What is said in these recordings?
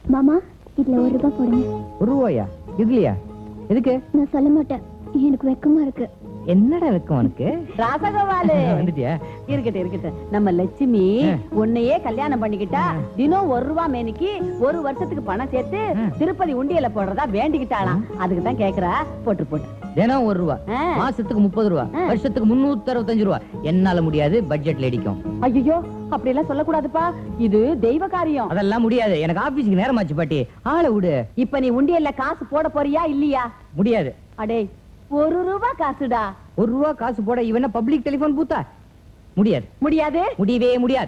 மாமா இதுல ஒரு ரூபாய் போடுங்க ஒரு ரூபாயா இதுலயா எதுக்கு நான் சொல்ல மாட்டேன் எனக்கு வெக்கமா இருக்கு என்னடா வெக்கம் உனக்கு ராசகோபாலு வந்துட்டியா இருக்கட்டும் இருக்கட்டும் நம்ம லட்சுமி ஆ. உன்னையே கல்யாணம் பண்ணிக்கிட்டா தினம் ஒரு ரூபா மேனிக்கு ஒரு வருஷத்துக்கு பணம் சேர்த்து ஆ. திருப்பதி உண்டியல போடுறதா வேண்டிக்கிட்டாளாம் அதுக்கு தான் கேக்குறா போட்டு போட்டு தினம் ஒரு ரூபா ஆ. மாசத்துக்கு முப்பது ரூபா ஆ. வருஷத்துக்கு முன்னூத்தி அறுபத்தஞ்சு ரூபா என்னால முடியாது பட்ஜெட்ல இடிக்கும் ஐயோ அப்படி எல்லாம் சொல்லக்கூடாதுப்பா இது தெய்வ காரியம் அதெல்லாம் முடியாது எனக்கு ஆபீஸ்க்கு நேரமாச்சு பாட்டி ஆளை விடு இப்ப நீ உண்டியல்ல காசு போட போறியா இல்லையா முடியாது அடே ஒரு ரூபா காசுடா ஒரு ரூபா காசு போட இவன பப்ளிக் டெலிபோன் பூத்தா முடியாது முடியாது முடியவே முடியாது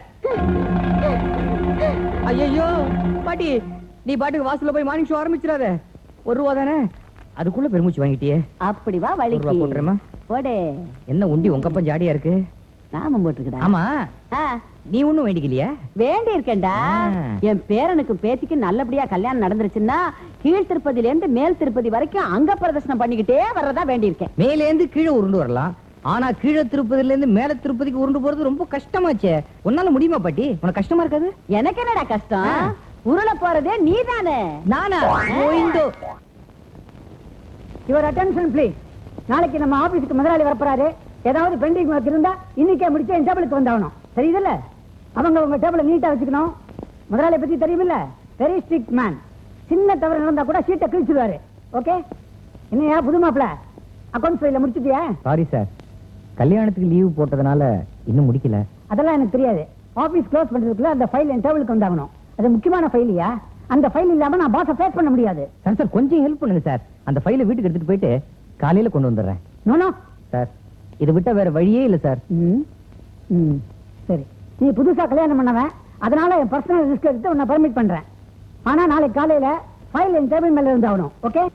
ஐயோ பாட்டி நீ பாட்டுக்கு வாசல்ல போய் மார்னிங் ஷோ ஆரம்பிச்சிடாத ஒரு ரூபா தானே அதுக்குள்ள பெருமூச்சு வாங்கிட்டியே அப்படி வா ஒரு ரூபா வழிக்கு போட்டுறேமா போடே என்ன உண்டி உங்க அப்பா ஜாடியா இருக்கு நாமம் போட்டுக்கடா ஆமா ஆ, நீ ஒண்ணும் வேண்டிக்கலையா வேண்டி இருக்கேன்டா ஆ. என் பேரனுக்கு பேத்திக்கு நல்லபடியா கல்யாணம் நடந்துருச்சுன்னா கீழ் திருப்பதில இருந்து மேல் திருப்பதி வரைக்கும் அங்க பிரதர்ஷனம் பண்ணிக்கிட்டே வர்றதா வேண்டி இருக்கேன் மேலே இருந்து கீழே உருண்டு வரலாம் ஆனா கீழே திருப்பதில இருந்து மேல திருப்பதிக்கு உருண்டு போறது ரொம்ப கஷ்டமாச்சே உன்னால முடியுமா பாட்டி உனக்கு கஷ்டமா இருக்காது எனக்கு என்னடா கஷ்டம் ஆ. உருள போறதே நீதானே நானா போயிந்தோ யுவர் அட்டென்ஷன் ப்ளீஸ் நாளைக்கு நம்ம ஆபீஸ்க்கு முதலாளி வரப்போறாரு ஏதாவது பெண்டிங் ஒர்க் இருந்தா இன்னைக்கே முடிச்சு என் டேபிளுக்கு வந்தாகணும் தெரியுதுல்ல அவங்க உங்க டேபிளை நீட்டா வச்சுக்கணும் முதலாளி பத்தி தெரியுமில்ல வெரி ஸ்ட்ரிக்ட் மேன் சின்ன தவறு நடந்தா கூட சீட்டை கிழிச்சிடுவாரு ஓகே என்னையா புது மாப்பிள அக்கௌண்ட்ஸ் ஃபைல முடிச்சிட்டியா சாரி சார் கல்யாணத்துக்கு லீவு போட்டதுனால இன்னும் முடிக்கல அதெல்லாம் எனக்கு தெரியாது ஆபீஸ் க்ளோஸ் பண்றதுக்குள்ள அந்த ஃபைல் என் டேபிளுக்கு வந்தாகணும் அது முக்கியமான ஃபைலியா அந்த ஃபைல் இல்லாம நான் பாஸை ஃபேஸ் பண்ண முடியாது சார் சார் கொஞ்சம் ஹெல்ப் பண்ணுங்க சார் அந்த ஃபைலை வீட்டுக்கு எடுத்துட்டு போயிட்டு காலையில கொண்டு வந்துடுறேன் நோ நோ சார் இது விட்டா வேற வழியே இல்ல சார் ம் ம் சரி நீ புதுசா கல்யாணம் பண்ணவன் அதனால என் பர்சனல் ரிஸ்க் எடுத்து உன்னை பர்மிட் பண்றேன் ஆனா நாளைக்கு காலையில ஃபைல் என் டேபிள் மேல இருந்தாகணும் ஓகே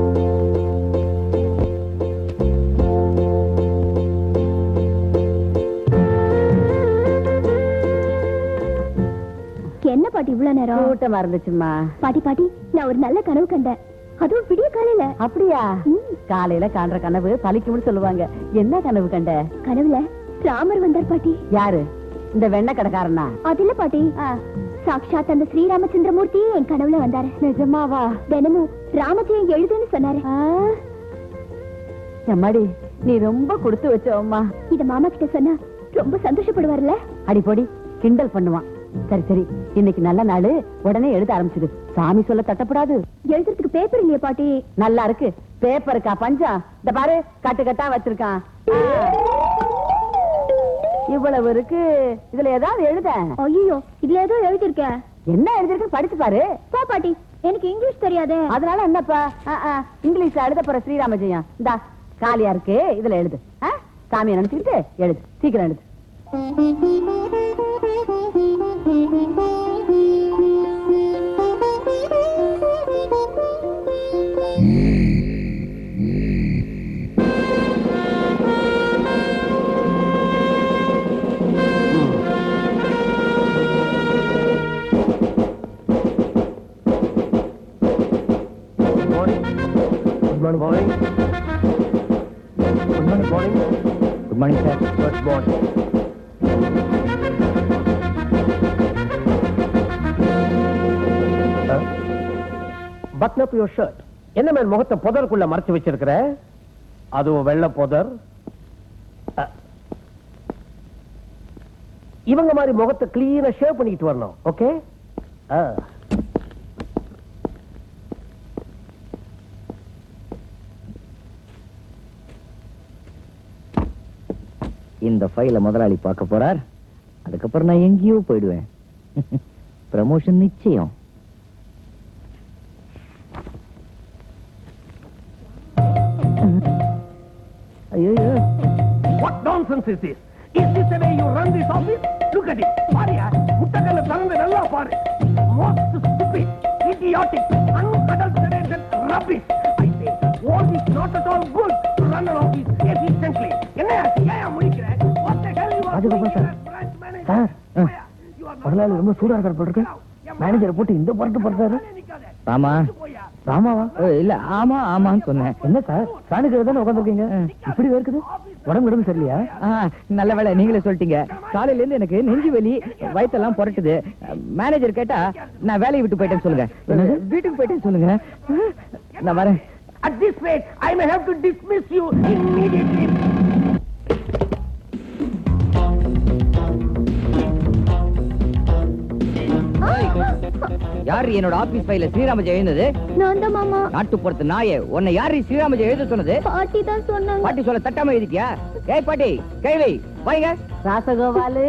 என்ன பாட்டி இவ்வளவு நேரம் கூட்டமா இருந்துச்சுமா பாட்டி பாட்டி நான் ஒரு நல்ல கனவு கண்டேன் அதுவும் விடிய காலையில அப்படியா ம். காலையில காண்ற கனவு பலிக்கும்னு சொல்லுவாங்க என்ன கனவு கண்ட கனவுல ராமர் வந்தார் பாட்டி யாரு இந்த வெண்ணெய் கடைக்காரனா அது இல்ல பாட்டி சாக்ஷாத் அந்த ஸ்ரீராமச்சந்திரமூர்த்தியே என் கனவுல வந்தாரு நிஜமாவா தினமும் ராமஜெயம் எழுதுன்னு சொன்னாரு எம்மாடி நீ ரொம்ப கொடுத்து வச்சோம்மா இத மாமா கிட்ட சொன்னா ரொம்ப சந்தோஷப்படுவார்ல அடிப்பொடி கிண்டல் பண்ணுவான் சரி சரி இன்னைக்கு நல்ல நாள் உடனே எழுத ஆரம்பிச்சிடு சாமி சொல்ல தட்டப்படாது எழுதுறதுக்கு பேப்பர் இல்லையா பாட்டி நல்லா இருக்கு பேப்பருக்கா பஞ்சம் இந்த பாரு கட்டு கட்டா வச்சிருக்கான் ஆ. இவ்வளவு இருக்கு இதுல ஏதாவது எழுத ஐயோ இதுல ஏதோ எழுதிருக்கேன் என்ன எழுதிருக்கு படிச்சு பாரு போ பாட்டி எனக்கு இங்கிலீஷ் தெரியாதே அதனால என்னப்பா ஆ, ஆ, இங்கிலீஷ்ல எழுத போற ஸ்ரீராம ஜெயம் இந்தா காலியா இருக்கு இதுல எழுது ஆ? சாமியை நினைச்சுக்கிட்டு எழுது சீக்கிரம் எழுது Good morning. Good morning. Morning. Good morning. Morning. Good morning sir Good morning. Button up your shirt என்ன மேன் முகத்தை புதருக்குள்ள மறைச்சு வச்சிருக்கிற அதுவும் வெள்ளை புதர் அ. இவங்க மாதிரி முகத்தை கிளீனா ஷேவ் பண்ணிட்டு வரணும் ஓகே இந்த ஃபைல முதலாளி பார்க்க போறார் அதுக்கப்புறம் நான் எங்கேயோ போயிடுவேன் ப்ரமோஷன் நிச்சயம் ஐயோ What nonsense is this? Is this the way you run this office? Look at it. பாரியா முட்டக்கல்ல திறந்து நல்லா பாரு. Most stupid, idiotic, unadulterated rubbish. I say, all is not at all good to run an office efficiently. என்ன ஏன் முடிக்கிற? What the hell you are Rajagopal doing sir. as branch manager? Sir, ஆ. You are not- முதலாளி ரொம்ப சூடா இருக்கார் போல இருக்கு மேனேஜரை போட்டு இந்த புரட்டு போடுறாரு நிக்காத. ராமா போயா. ராமாவா ஏய், இல்ல ஆமா ஆமான்னு சொன்னேன் என்ன சார் சாணிக்கு தானே உட்காந்துருக்கீங்க இப்படி இருக்குது Office உடம்பு உடம்பு சரியில்லையா நல்ல வேலை நீங்களே சொல்லிட்டீங்க காலையில இருந்து எனக்கு நெஞ்சு வலி வயித்தெல்லாம் புரட்டுது மேனேஜர் கேட்டா நான் வேலையை விட்டு போயிட்டேன்னு சொல்லுங்க வீட்டுக்கு போயிட்டேன்னு சொல்லுங்க நான் வரேன் At this rate, I may have to dismiss you immediately. யாரு என்னோட ஆபீஸ் ஃபைல ஸ்ரீராமஜெயம் எழுந்தது நான் தான் மாமா நாட்டுப்புறத்து நாயே உன்னை யாரு ஸ்ரீராமஜெயம் எழுத சொன்னது பாட்டி தான் சொன்னாங்க பாட்டி சொல்ல தட்டாம எழுதிட்டியா ஏய் பாட்டி கைவை வாங்க ராசகோபாலு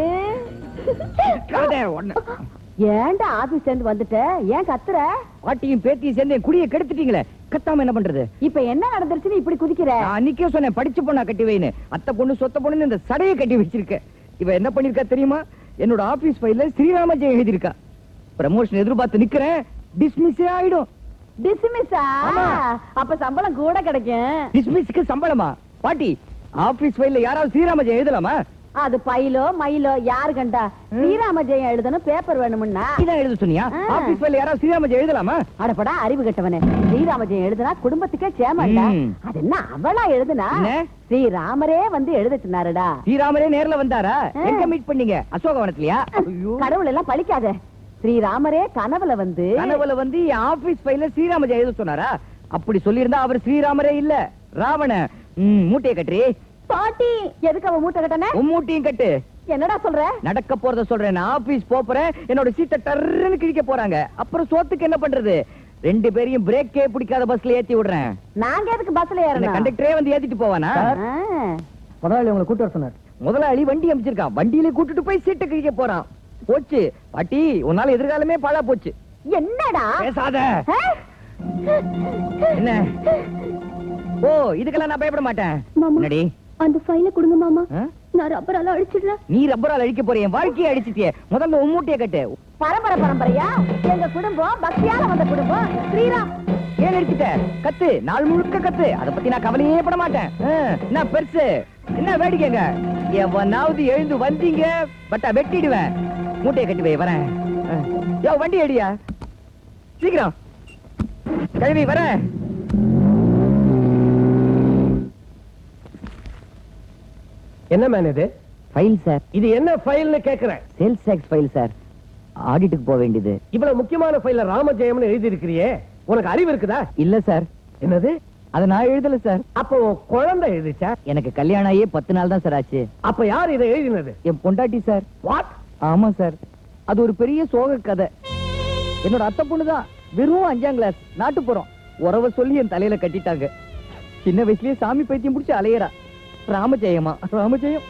காதே உன்னை ஏன்டா ஆபீஸ் சேர்ந்து வந்துட்ட ஏன் கத்துற பாட்டியும் பேத்தியும் சேர்ந்து என் குடியை கெடுத்துட்டீங்களே கத்தாம என்ன பண்றது இப்ப என்ன நடந்துருச்சுன்னு இப்படி குதிக்கிற நான் அன்னைக்கே சொன்னேன் படிச்ச பொண்ணா கட்டி வைன்னு அத்தை பொண்ணு சொத்த பொண்ணு இந்த சடையை கட்டி வச்சிருக்க இவ என்ன பண்ணிருக்கா தெரியுமா என்னோட ஆபீஸ் ஃபைல்ல ஸ்ரீராமஜெயம் எழுதிருக்கா ப்ரமோஷன் எதிர்பார்த்து நிக்கிறேன் டிஸ்மிஸே ஆயிடும் டிஸ்மிஸா ஆமா. அப்ப சம்பளம் கூட கிடைக்கும் டிஸ்மிஸ்க்கு சம்பளமா பாட்டி ஆபீஸ் ஃபைல்ல யாராவது ஸ்ரீராமஜெயம் எழுதலாமா அது பையிலோ மயிலோ யாரு கண்டா ஸ்ரீராம ஜெயம் எழுதணும் பேப்பர் வேணும்னா இதான் எழுத சொன்னியா ஆ. ஆபீஸ் ஃபைல்ல யாராவது ஸ்ரீராமஜெயம் எழுதலாமா அடப்படா அறிவு கெட்டவனே ஸ்ரீராம ஜெயம் எழுதுனா குடும்பத்துக்கே சேமண்டா ம். அது என்ன அவளா எழுதுனா என்ன? ஸ்ரீராமரே வந்து எழுத சொன்னாருடா ஸ்ரீராமரே நேர்ல வந்தாரா ஆ. எங்க மீட் பண்ணீங்க அசோகவனத்திலயா ஐயோ கடவுள் எல்லாம் பழிக்காத ஸ்ரீராமரே கனவுல வந்து கனவுல வந்து என் ஆபீஸ் ஃபைல்ல ஸ்ரீராமஜெயம் எழுத சொன்னாரா அப்படி சொல்லியிருந்தா அவர் ஸ்ரீராமரே இல்ல ராவண ம், மூட்டையை கட்டுறி பாட்டி எதுக்கு அவ மூட்டை கட்டன உன் மூட்டையும் கட்டு என்னடா சொல்ற நடக்க போறத சொல்றேன் நான் ஆபீஸ் போறேன் என்னோட சீட்டை டர்ன்னு கிழிக்க போறாங்க அப்புறம் சோத்துக்கு என்ன பண்றது ரெண்டு பேரையும் பிரேக்கே பிடிக்காத பஸ்ல ஏத்தி விடுறேன் நாங்க எதுக்கு பஸ்ல இந்த ஏறணும் கண்டக்டரே வந்து ஏத்திட்டு போவானா ஆ. முதலாளி உங்களை கூட்டு வர சொன்னார் முதலாளி வண்டி அமைச்சிருக்கான் வண்டியிலே கூட்டிட்டு போய் சீட்டை கிழிக்க போறான் போச்சு பாட்டி உன்னால எதிர்காலமே பாழா போச்சு என்னடா பேசாத ஆ? என்ன ஓ இதுக்கெல்லாம் நான் பயப்பட மாட்டேன் மாமா என்னடி அந்த ஃபைல கொடுங்க மாமா ஆ? நான் ரப்பரால அடிச்சிடுறேன் நீ ரப்பரால் அழிக்க போற என் வாழ்க்கையை அடிச்சிட்டியே முதல்ல உன் மூட்டையை கட்டு பரம்பரை பரம்பரையா எங்க குடும்பம் பக்தியால வந்த குடும்பம் ஸ்ரீராம் ஏன் எடுத்துட்ட கத்து நாள் முழுக்க கத்து அத பத்தி நான் கவலையே பட மாட்டேன் ஆ, என்ன பெருசு என்ன வேடிக்கைங்க எவனாவது எழுந்து வந்தீங்க பட்டா வெட்டிடுவேன் மூட்டையை கட்டி வை வரேன் ஆ. யோ வண்டி அடியா சீக்கிரம் கழுவி வரேன் என்ன மேன் இது ஃபைல் சார் இது என்ன ஃபைல்னு கேக்குறேன் சேல்ஸ் டேக்ஸ் ஃபைல் சார் ஆடிட்டுக்கு போக வேண்டியது இவ்வளவு முக்கியமான ஃபைல்ல ராமஜெயம்னு எழுதி இருக்கிறியே உனக்கு அறிவு இருக்குதா இல்ல சார் என்னது அதை நான் எழுதல சார் அப்போ உன் குழந்தை எழுதிச்சா எனக்கு கல்யாணம் ஆகியே பத்து நாள் தான் சார் ஆச்சு அப்ப யார் இதை எழுதினது என் பொண்டாட்டி சார் வாட் ஆமா சார் அது ஒரு பெரிய சோக கதை என்னோட அத்தை பொண்ணு தான் வெறும் அஞ்சாம் கிளாஸ் நாட்டுப்புறம் உறவ சொல்லி என் தலையில கட்டிட்டாங்க சின்ன வயசுலயே சாமி பைத்தியம் முடிச்சு அலையறா ராமஜெயமா ராமஜெயம்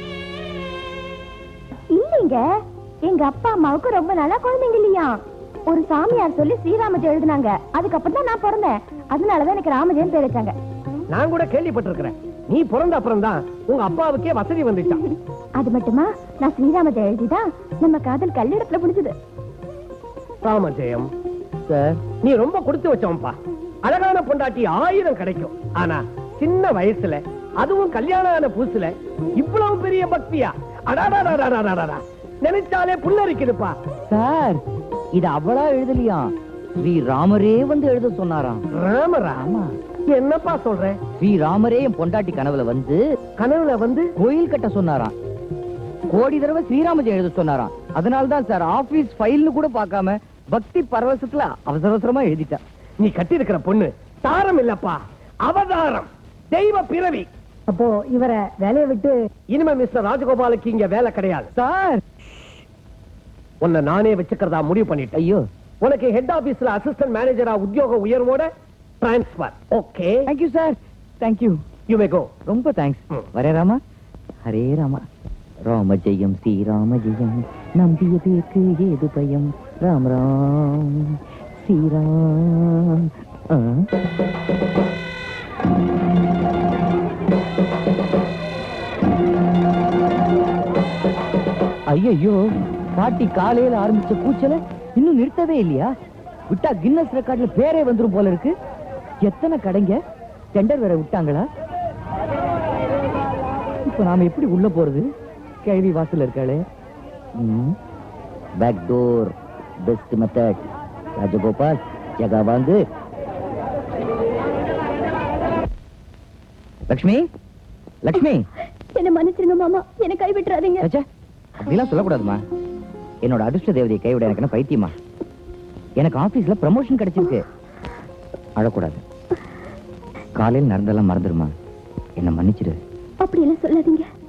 இல்லைங்க எங்க அப்பா அம்மாவுக்கு ரொம்ப நாளா குழந்தைங்க இல்லையா ஒரு சாமியார் சொல்லி ஸ்ரீராமஜெயம் எழுதுனாங்க அதுக்கப்புறம் தான் நான் பிறந்தேன் அதனாலதான் எனக்கு ராமஜெயம் பேர் வச்சாங்க நான் கூட கேள்விப்பட்டிருக்கிறேன் நீ பிறந்த அப்புறம் தான் உங்க அப்பாவுக்கே வசதி வந்துச்சான் அது மட்டுமா நான் ஸ்ரீராமஜெயம் எழுதிதான் நம்ம காதல் கல்லிடத்துல முடிஞ்சது ராமஜெயம் சார் நீ ரொம்ப கொடுத்து வச்சவன்பா அழகான பொண்டாட்டி ஆயிரம் கிடைக்கும் ஆனா சின்ன வயசுல அதுவும் கல்யாணம் ஆன புதுசுல இவ்வளவு பெரிய பக்தியா அடாடாடாடாடாடாடா நினைச்சாலே புல்லரிக்குதுப்பா சார் இது அவளா எழுதலையா ஸ்ரீ ராமரே வந்து எழுத சொன்னாராம் ராமரா ஆமா என்னப்பா சொல்ற ஸ்ரீ ராமரே என் பொண்டாட்டி கனவுல வந்து கனவுல வந்து கோயில் கட்ட சொன்னாராம் கோடி தடவை ஸ்ரீராமஜெயம் எழுத சொன்னாராம் அதனால தான் சார் ஆபீஸ் ஃபைல்னு கூட பார்க்காம பக்தி பரவசத்துல அவசர அவசரமா எழுதிட்டேன் நீ கட்டி இருக்கிற பொண்ணு தாரம் இல்லப்பா அவதாரம் தெய்வ பிறவி அப்போ இவரை வேலையை விட்டு இனிமே மிஸ்டர் ராஜகோபாலுக்கு இங்க வேலை கிடையாது சார் உன்னை நானே வச்சுக்கிறதா முடிவு பண்ணிட்டேன் ஐயோ உனக்கு ஹெட் ஆபீஸ்ல அசிஸ்டன்ட் மேனேஜரா உத்தியோக உயர்வோட transfer okay thank you sir thank you may go ரொம்ப தேங்க்ஸ் ம். வரே ராமா ஹரே ராமா ராம ஜெயம் ஸ்ரீராம ஜெயம் நம்பிய பேருக்கு ஏது பயம் ராம் ராம் ஸ்ரீராம் ஆ. ஐயையோ பாட்டி காலையில ஆரம்பிச்ச கூச்சல இன்னும் நிறுத்தவே இல்லையா விட்டா கின்னஸ் ரெக்கார்ட்ல பேரே வந்துரும் போல இருக்கு எத்தனை கடைங்க டெண்டர் வேற விட்டாங்களா இப்ப நாம எப்படி உள்ள போறது கேள்வி வாசல்ல இருக்காளே back door best method Rajagopal ஜகா வாங்கு லக்ஷ்மி லக்ஷ்மி என்ன மன்னிச்சிருங்க மாமா என்ன கைவிட்டுறாதீங்க ச்சே, அப்படிலாம் சொல்லக்கூடாதுமா என்னோட அதிர்ஷ்ட தேவதையை கைவிட எனக்கு என்ன பைத்தியமா எனக்கு ஆபீஸ்ல ப்ரமோஷன் கிடைச்சிருக்கு அழக்கூடாது காலையில் நடந்தெல்லாம் மறந்துடுமா என்ன மன்னிச்சிடு அப்படி எல்லாம் சொல்லாதீங்க